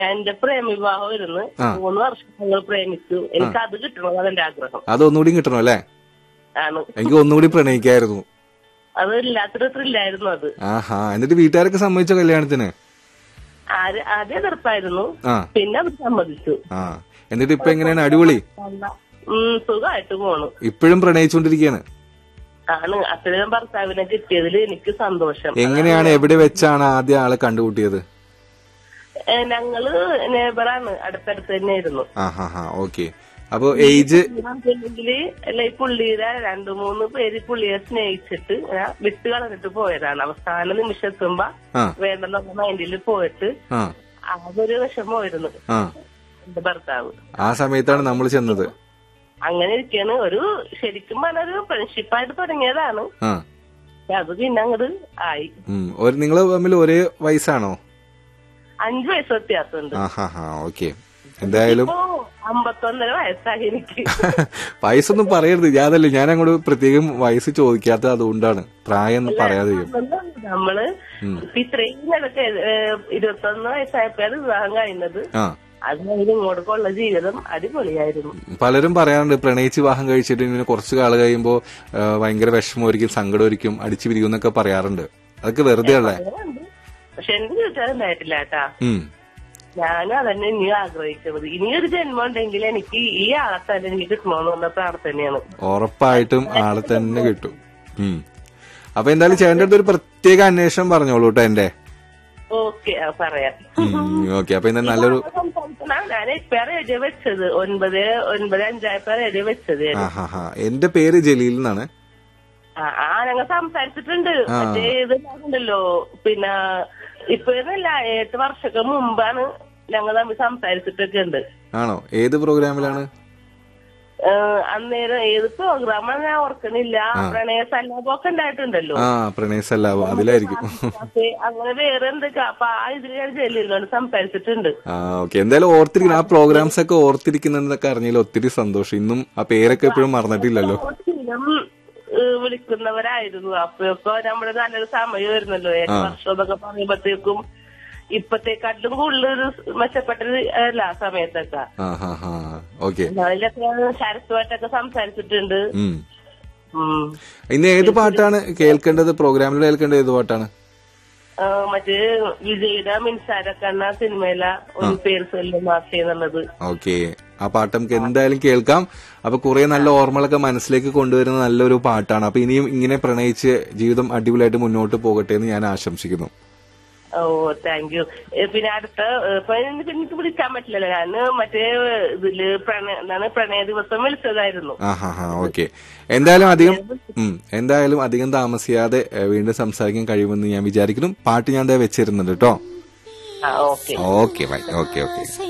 എന്റെ പ്രേമവിവാഹമായിരുന്നു ആ. മൂന്ന് വർഷം ഞങ്ങൾ പ്രേമിച്ചു എനിക്ക് അത് കിട്ടണം അതെന്റെ ആഗ്രഹം അതൊന്നുകൂടി കിട്ടണം അല്ലേ ആണ് എനിക്ക് ഒന്നുകൂടി പ്രണയിക്കായിരുന്നു അത് ഇല്ലാത്തൊരു ത്രില്ലായിരുന്നു അത് ആഹാ എന്നിട്ട് വീട്ടുകാരൊക്കെ സമ്മതിച്ചോ കല്യാണത്തിന് ആര് ആദ്യം എതിർപ്പായിരുന്നു ആ പിന്നെ അവർ സമ്മതിച്ചു ആ എന്നിട്ട് ഇപ്പൊ എങ്ങനെയാണ് അടിപൊളി ഉം സുഖമായിട്ട് പോണു ഇപ്പോഴും പ്രണയിച്ചുകൊണ്ടിരിക്കുകയാണ് ആണ് അത്രയും ഭർത്താവിനെ കിട്ടിയതിൽ എനിക്ക് സന്തോഷം എങ്ങനെയാണ് എവിടെ വെച്ചാണ് ആദ്യം ആളെ കണ്ടുകൂട്ടിയത് ഏ, ഞങ്ങള് നെയ്ബറാണ് അടുത്തടുത്ത് തന്നെയായിരുന്നു ആ ഹാ ഹാ ഓക്കെ അപ്പൊ ഏജ് ഇല്ലെങ്കില് അല്ല ഈ പുള്ളിയുടെ രണ്ടു മൂന്ന് പേര് പുള്ളിയെ സ്നേഹിച്ചിട്ട് ഇങ്ങനെ വിട്ട് കളഞ്ഞിട്ട് പോയതാണ് അവസാന നിമിഷം എത്തുമ്പോ ആ വേണ്ടെന്നുള്ള മൈൻഡിൽ പോയിട്ട് ആ അതൊരു വിഷമമായിരുന്നു ആ എന്റെ ഭർത്താവ് ആ സമയത്താണ് നമ്മൾ ചെന്നത് അങ്ങനെ ഇരിക്കാണ് ഒരു ശരിക്കും പറഞ്ഞൊരു ഫ്രണ്ട്ഷിപ്പായിട്ട് തുടങ്ങിയതാണ് ആ പക്ഷെ അത് പിന്നെ അങ്ങോട്ട് ആയി ഉം ഒരു നിങ്ങൾ തമ്മിൽ ഒരേ വയസ്സാണോ അഞ്ചു വയസ്സ് വ്യത്യാസമുണ്ട് ആ ഹാ ഹാ ഓക്കെ എന്തായാലും ഇപ്പൊ അമ്പത്തൊന്നര വയസ്സായി എനിക്ക് വയസ്സൊന്നും പറയരുത് ഞാനല്ലേ ഞാൻ അങ്ങോട്ട് പ്രത്യേകം വയസ്സ് ചോദിക്കാത്തത് അതുകൊണ്ടാണ് പ്രായം പറയാതെ നമ്മള് ഉം. ഇപ്പൊ ഇത്രയും ഇടയ്ക്ക് ഇരുപത്തൊന്ന് വയസ്സായപ്പോഴാണ് വിവാഹം കഴിഞ്ഞത് ആ അത് കഴിഞ്ഞ് ഇങ്ങോട്ടേക്കുള്ള ജീവിതം അടിപൊളിയായിരുന്നു പലരും പറയാറുണ്ട് പ്രണയിച്ച് വിവാഹം കഴിച്ചിട്ട് ഇങ്ങനെ കുറച്ചു കാലം കഴിയുമ്പോൾ ഭയങ്കര വിഷമമായിരിക്കും സങ്കടമായിരിക്കും അടിച്ചു പിരിക്കും എന്നൊക്കെ പറയാറുണ്ട് അതൊക്കെ വെറുതെ ഉള്ളേ അങ്ങനെയുണ്ട്. പക്ഷെ എന്റെ വീട്ടുകാർ ഉണ്ടായിട്ടില്ല കേട്ടാ ഉം ഞാനും അതന്നെ ഇനിയും ആഗ്രഹിക്കുന്നത് ഇനിയൊരു ജന്മം ഉണ്ടെങ്കിൽ എനിക്ക് ഈ ആളെ തന്നെ എനിക്ക് കിട്ടണമെന്നുള്ള പ്രാർത്ഥനയാണ് ഉറപ്പായിട്ടും ആളെ തന്നെ കിട്ടും ഉം അപ്പൊ എന്തായാലും ചേട്ടൻ്റെ അടുത്ത് ഒരു പ്രത്യേക അന്വേഷണം പറഞ്ഞോളൂ കേട്ടോ എന്റെ ഓക്കെ പറയാം ഓക്കെ അപ്പൊ എന്താ നല്ലൊരു സംസാരിക്കണം. ഞാൻ ഇപ്പഴാ റേഡിയോ വെച്ചത് ഒൻപത് ഒൻപത് അഞ്ചായപ്പോ റേഡിയോ വെച്ചത് ആ ഹാ ഹാ എന്റെ പേര് ജലീൽ എന്നാണ് ആ ആ ഞങ്ങൾ സംസാരിച്ചിട്ടുണ്ട് മറ്റേ ഇത് ഉണ്ടല്ലോ പിന്നെ ഇപ്പോഴല്ല എട്ട് വർഷങ്ങൾക്ക് മുമ്പാണ് ഞങ്ങൾ തമ്മിൽ സംസാരിച്ചിട്ടൊക്കെ ഉണ്ട് ആണോ ഏത് പ്രോഗ്രാമിലാണ് ഏഹ് അന്നേരം ഏത് പ്രോഗ്രാമാണ് ഞാൻ ഓർക്കണില്ല പ്രണയ സല്ലാപമൊക്കെ ഉണ്ടായിട്ടുണ്ടല്ലോ ആ പ്രണയസല്ലാവോ അതിലായിരിക്കും അപ്പൊ അങ്ങനെ വേറെ എന്തൊക്കെ അപ്പൊ ആ ഇതിൽ ഞാൻ ജയിലിലാണ് സംസാരിച്ചിട്ടുണ്ട് ആ ഓക്കെ എന്തായാലും ഓർത്തിരിക്കണം ആ പ്രോഗ്രാംസ് ഒക്കെ ഓർത്തിരിക്കുന്നതൊക്കെ അറിഞ്ഞതിൽ ഒത്തിരി സന്തോഷം ഇന്നും ആ പേരൊക്കെ എപ്പോഴും മറന്നിട്ടില്ലല്ലോ സ്ഥിരം ഏഹ് വിളിക്കുന്നവരായിരുന്നു അപ്പോഴൊക്കെ നമ്മുടെ നല്ലൊരു സമയമായിരുന്നല്ലോ ഏഴ് വർഷം എന്നൊക്കെ പറയുമ്പോഴത്തേക്കും ഇപ്പത്തെക്കാട്ടിലും കൂടുതലൊരു മെച്ചപ്പെട്ടൊരു അല്ല ആ സമയത്തൊക്കെ ആ ഹാ ഹാ ഓക്കെ അതിലൊക്കെ ശരത്തുമായിട്ടൊക്കെ സംസാരിച്ചിട്ടുണ്ട് ഉം ഉം. ഇന്ന് ഏത് പാട്ടാണ് കേൾക്കേണ്ടത് പ്രോഗ്രാമിൽ കേൾക്കേണ്ടത് ഏത് പാട്ടാണ് ആ, മറ്റേ വിജയുടെ മിൻസാരക്കണ്ണ സിനിമയില ഒരു പേര് ചൊല്ലും മാസി എന്നുള്ളത് ഓക്കെ ആ പാട്ട് നമുക്ക് എന്തായാലും കേൾക്കാം അപ്പൊ കുറെ നല്ല ഓർമ്മകളൊക്കെ മനസ്സിലേക്ക് കൊണ്ടുവരുന്ന നല്ലൊരു പാട്ടാണ് അപ്പൊ ഇനിയും ഇങ്ങനെ പ്രണയിച്ച് ജീവിതം അടിപൊളിയായിട്ട് മുന്നോട്ട് പോകട്ടെ എന്ന് ഞാൻ ആശംസിക്കുന്നു ഓ താങ്ക് യു പിന്നെ അടുത്ത ഏ, ഇപ്പൊ എനിക്ക് എനിക്ക് വിളിക്കാൻ പറ്റില്ലല്ലോ ഞാൻ മറ്റേ ഇതില് പ്രണയ എന്താണ് പ്രണയ ദിവസം വിളിച്ചതായിരുന്നു ആ ഹാ ഹാ ഓക്കെ എന്തായാലും അധികം ഉം എന്തായാലും അധികം താമസിയാതെ ഏ, വീണ്ടും സംസാരിക്കാൻ കഴിയുമെന്ന് ഞാൻ വിചാരിക്കുന്നു പാട്ട് ഞാൻ ദേ വെച്ചിരുന്നുണ്ട് കേട്ടോ ആ okay okay bye okay okay